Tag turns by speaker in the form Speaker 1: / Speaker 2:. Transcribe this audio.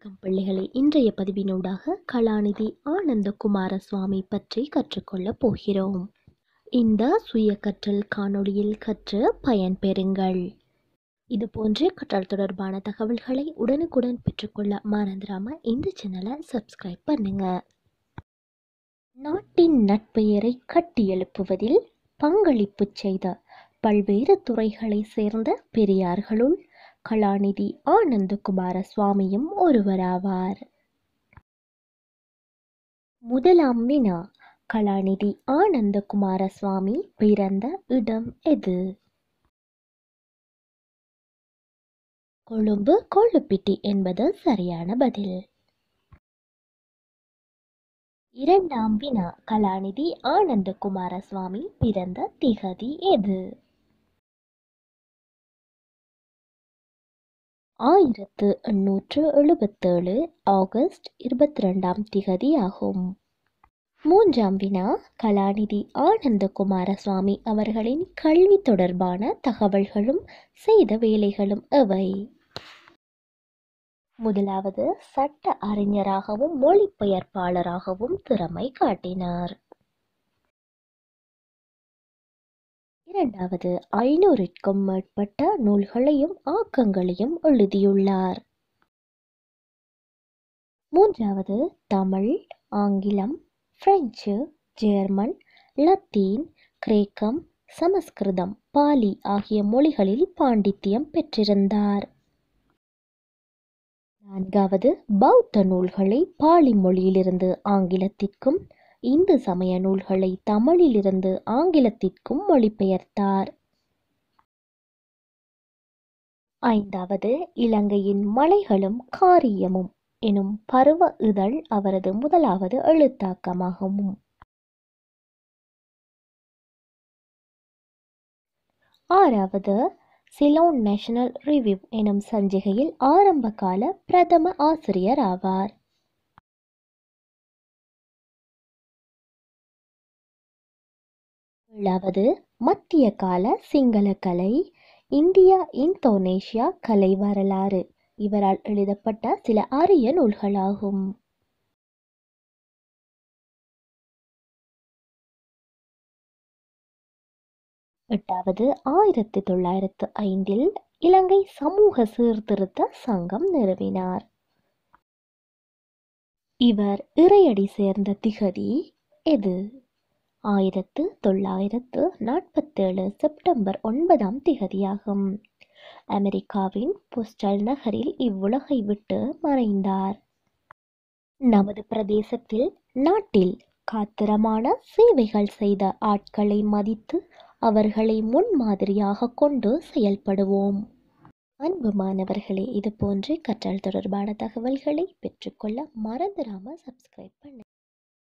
Speaker 1: வணக்கம் பிள்ளைகளே இன்றைய பதிவினூடாக கலாநிதி ஆனந்தகுமார சுவாமி பற்றி கற்றுக்கொள்ளப் போகிறோம் இந்த சுய கற்றல் காணொளியில் கற்று பயன்பெறுங்கள் இது போன்ற கற்றல் தொடர்பான தகவல்களை உடனுக்குடன் பெற்றுக்கொள்ள மறந்துடாம இந்த சேனலை சப்ஸ்கிரைப் பண்ணுங்க நாட்டின் நட்பெயரை கட்டியெழுப்புவதில் பங்களிப்பு செய்த பல்வேறு துறைகளை சேர்ந்த பெரியார்களுள் கலாநிதி ஆனந்தகுமார சுவாமியும் ஒருவராவார் முதலாம் வினா கலாநிதி ஆனந்தகுமார சுவாமி பிறந்த இடம் எது கொழும்பு கொள்ளுப்பிட்டி என்பது சரியான பதில் இரண்டாம் வினா கலாநிதி ஆனந்தகுமார சுவாமி பிறந்த திகதி எது ஆயிரத்து எண்ணூற்று எழுபத்தேழு ஆகஸ்ட் இருபத்தி ரெண்டாம் திகதி ஆகும் மூன்றாம் வினா கலாநிதி ஆனந்தகுமார சுவாமி அவர்களின் கல்வி தொடர்பான தகவல்களும் செய்த வேலைகளும் எவை முதலாவது சட்ட அறிஞராகவும் மொழிபெயர்ப்பாளராகவும் திறமை காட்டினார் இரண்டாவது ஐநூறிற்கும் மேற்பட்ட நூல்களையும் ஆக்கங்களையும் எழுதியுள்ளார் மூன்றாவது தமிழ் ஆங்கிலம் பிரெஞ்சு ஜெர்மன் லத்தீன் கிரேக்கம் சமஸ்கிருதம் பாலி ஆகிய மொழிகளில் பாண்டித்தியம் பெற்றிருந்தார் நான்காவது பௌத்த நூல்களை பாலி மொழியிலிருந்து ஆங்கிலத்திற்கும் இந்து சமய நூல்களை தமிழிலிருந்து ஆங்கிலத்திற்கும் மொழிபெயர்த்தார் ஐந்தாவது இலங்கையின் மலைகளும் காரியமும் எனும் பருவ இதழ் அவரது முதலாவது எழுத்தாக்கமாகும் ஆறாவது சிலோன் நேஷனல் ரிவ்யூ எனும் சஞ்சிகையில் ஆரம்பகால பிரதம ஆசிரியர் ஆவார் ஏழாவது மத்திய கால சிங்கள கலை இந்தியா இந்தோனேஷியா கலை வரலாறு இவரால் எழுதப்பட்ட சில அரிய நூல்களாகும் எட்டாவது ஆயிரத்தி தொள்ளாயிரத்து ஐந்தில் இலங்கை சமூக சீர்திருத்த சங்கம் நிறுவினார் இவர் இறையடி சேர்ந்த திகதி எது ஆயிரத்து தொள்ளாயிரத்து நாற்பத்தேழு செப்டம்பர் ஒன்பதாம் திகதியாகும் அமெரிக்காவின் போஸ்டல் நகரில் இவ்வுலகை விட்டு மறைந்தார் நமது பிரதேசத்தில் நாட்டில் காத்திரமான சேவைகள் செய்த ஆட்களை மதித்து அவர்களை முன்மாதிரியாக கொண்டு செயல்படுவோம் அன்பு மாணவர்களே இது போன்று கற்றல் தொடர்பான தகவல்களை பெற்றுக்கொள்ள மறந்துடாம சப்ஸ்கிரைப் பண்ணுங்க